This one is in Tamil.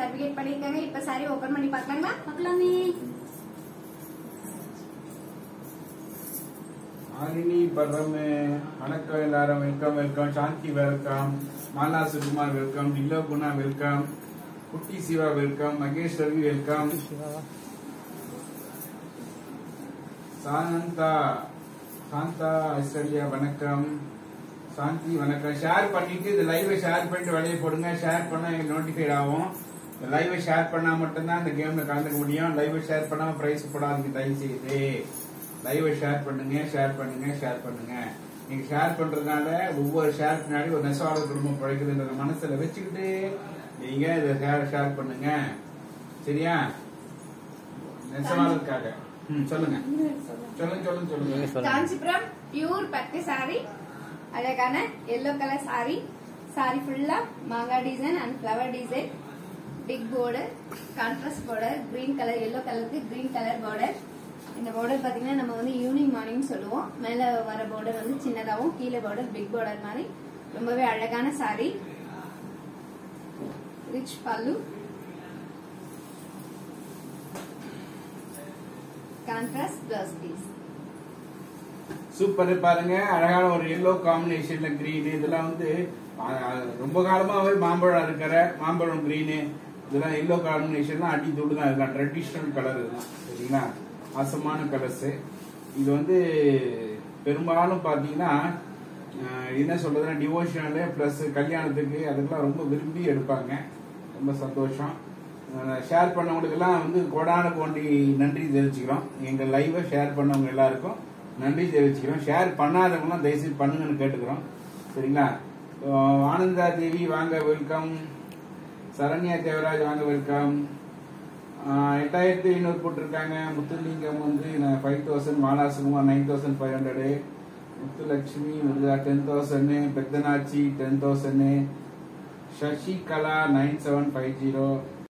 சர்டிபிகேட் பண்ணிருக்காங்க இப்ப சாரி ஓபன் பண்ணி பார்க்கலாங்களா பார்க்கலாமே ஆலினி பரம் வணக்கம் எல்லாரும் welcome welcome Shanti welcome Mala Sukumar welcome Nilo Guna welcome Kutti Siva welcome Maheswari welcome Shanta Shanta Aishwarya வணக்கம் சாந்தி வணக்கம் ஷேர் பண்ணிட்டு இந்த லைவை ஷேர் பண்ணிட்டு வெளியே போடுங்க ஷேர் பண்ணா எனக்கு நோட்டிஃபைட் ஆகும் இந்த லைவை ஷேர் பண்ணா மட்டும்தான் இந்த கேம்ல கலந்துக்க முடியும் லைவை ஷேர் பண்ணாம பிரைஸ் போடாதீங்க தயவு செய்து லைவை ஷேர் பண்ணுங்க ஷேர் பண்ணுங்க ஷேர் பண்ணுங்க நீங்க ஷேர் பண்றதுனால ஒவ்வொரு ஷேர் பின்னாடி ஒரு நெசவாளர் குடும்பம் பிழைக்குதுன்றத மனசுல வச்சுக்கிட்டு நீங்க இதை ஷேர் ஷேர் பண்ணுங்க சரியா நெசவாளருக்காக ம், சொல்லுங்க சொல்லுங்க சொல்லுங்க சொல்லுங்க காஞ்சிபுரம் பியூர் பட்டு சாரி அழகான எல்லோ கலர் சாரி சாரி ஃபுல்லா மாங்காய் design and flower design big border contrast border green colour yellow கலருக்கு கிரீன் கலர் border இந்த border பாத்தீங்கன்னா நம்ம வந்து ஈவினிங் மார்னிங் சொல்லுவோம் மேல வர border வந்து சின்னதாவும் கீழே border பிக் border மாதிரி ரொம்பவே அழகான sari rich pallu contrast blouse piece super பாருங்க அழகான ஒரு எல்லோ காம்பினேஷன்ல கிரீன் இதெல்லாம் வந்து ஆ, ரொம்ப காலமாவே மாம்பழம் இருக்கிற மாம்பழம் கிரீனு இதெல்லாம் எல்லோ காம்பினேஷன்லாம் அடி தூடு தான் இதெல்லாம் ட்ரெடிஷ்னல் கலர் இதெல்லாம் சரிங்களா அசமான கலர்ஸ் இது வந்து பெரும்பாலும் பாத்தீங்கன்னா ஆ, என்ன சொல்றதுன்னா டிவோஷனல் பிளஸ் கல்யாணத்துக்கு அதுக்கெல்லாம் ரொம்ப விரும்பி எடுப்பாங்க ரொம்ப சந்தோஷம் ஷேர் பண்ணவங்களுக்கெல்லாம் வந்து கோடான கோண்டி நன்றி தெரிவிச்சுக்கிறோம் எங்க லைவை ஷேர் பண்ணவங்க எல்லாருக்கும் நன்றி தெரிவிச்சுக்கிறோம் ஷேர் பண்ணாதவங்களாம் தயவுசெய்து பண்ணுங்கன்னு கேட்டுக்கிறோம் சரிங்களா அஹ் ஆனந்தா தேவி வாங்க வெல்கம் சரண்யா தேவராஜ் வாங்க வெல்கம் எட்டாயிரத்தி ஐநூறு போட்டிருக்காங்க முத்துலிங்கம் வந்து five thousand Mala Sukumar nine thousand five hundred Muthulakshmi Muruga ten thousand Pethanachi ten thousand Sasikala nine seven five zero